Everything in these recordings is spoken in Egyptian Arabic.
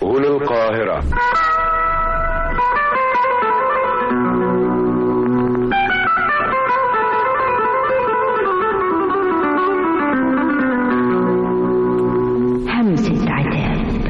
هنا القاهرة همسة عتاب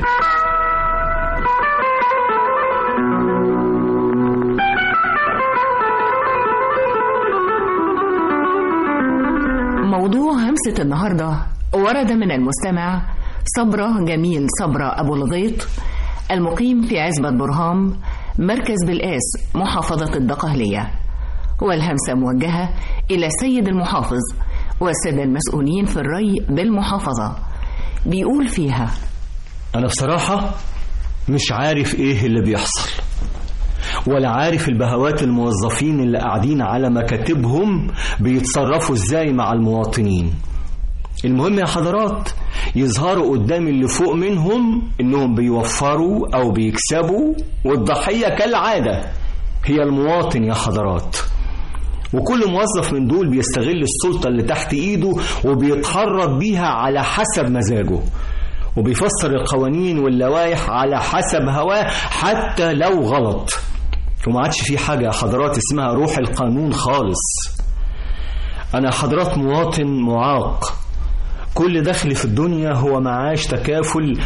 موضوع همسة النهاردة ورد من المستمع صبرة جميل صبرة أبو الغيط المقيم في عزبة برهام مركز بالقاس محافظة الدقهلية والهمسة موجهة إلى السيد المحافظ والسادة المسؤولين في الري بالمحافظة بيقول فيها أنا بصراحة مش عارف إيه اللي بيحصل ولا عارف البهوات الموظفين اللي قاعدين على مكاتبهم بيتصرفوا إزاي مع المواطنين المهم يا حضرات يظهروا قدام اللي فوق منهم إنهم بيوفروا أو بيكسبوا والضحية كالعادة هي المواطن يا حضرات وكل موظف من دول بيستغل السلطة اللي تحت إيده وبيتحرك بيها على حسب مزاجه وبيفسر القوانين واللوائح على حسب هواه حتى لو غلط وما عادش في حاجة يا حضرات اسمها روح القانون خالص أنا حضرات مواطن معاق كل دخل في الدنيا هو معاش تكافل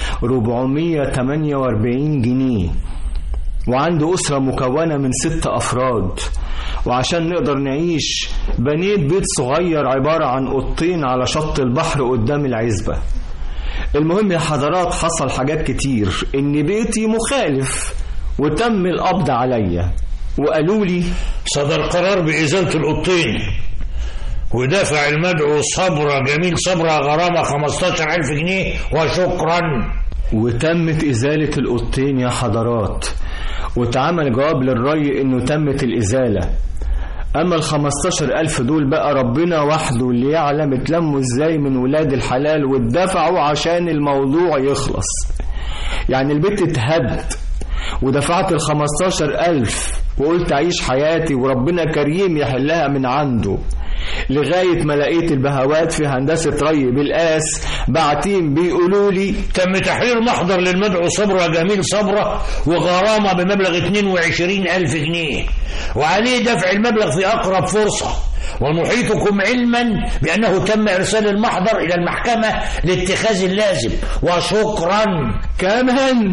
448 جنيه وعنده أسرة مكونة من ست أفراد وعشان نقدر نعيش بنيت بيت صغير عبارة عن أوضتين على شط البحر قدام العزبة المهم يا حضرات حصل حاجات كتير إن بيتي مخالف وتم القبض عليا وقالوا لي صدر قرار بإزالة الأوضتين ودفع المدعو صبرة جميل صبرة غرامة 15000 جنيه وشكرا وتمت إزالة الأوضتين يا حضرات واتعمل جواب للري إنه تمت الإزالة أما ال 15000 دول بقى ربنا وحده اللي يعلم اتلموا إزاي من ولاد الحلال واتدفعوا عشان الموضوع يخلص يعني البيت اتهد ودفعت ال 15000 وقلت أعيش حياتي وربنا كريم يحلها من عنده لغاية ما لقيت البهوات في هندسة ري بالقاس باعتين بيقولوا لي تم تحرير محضر للمدعو صبرة جميل صبرة وغرامة بمبلغ 22000 جنيه وعليه دفع المبلغ في أقرب فرصة ونحيطكم علما بأنه تم إرسال المحضر إلى المحكمة لاتخاذ اللازم وشكرا كمان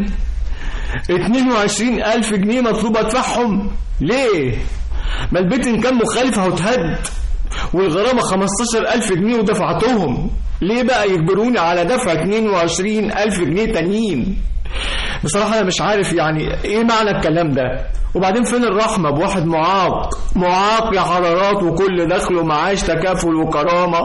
22 ألف جنيه مطلوب أدفعهم ليه؟ ما البيت إن كان مخالف أهو اتهد والغرامة 15 ألف جنيه ودفعتهم ليه بقى يجبروني على دفع 22 ألف جنيه تانيين بصراحة أنا مش عارف يعني إيه معنى الكلام ده وبعدين فين الرحمة بواحد معاق معاق يا حضرات وكل دخله معاش تكافل وكرامة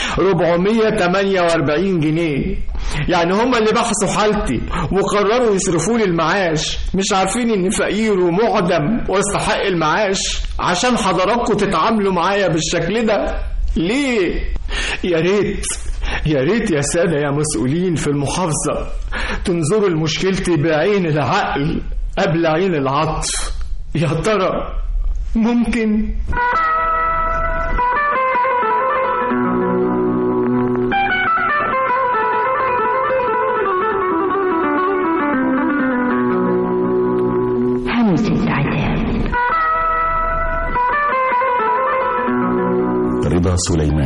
448 جنيه يعني هما اللي بحثوا حالتي وقرروا يصرفوا لي المعاش مش عارفين اني فقير ومعدم واستحق المعاش عشان حضراتكم تتعاملوا معايا بالشكل ده ليه يا ريت يا ريت يا سادة يا مسؤولين في المحافظة تنظروا لمشكلتي بعين العقل قبل عين العطف يا ترى ممكن همسة عتاب رضا سليمان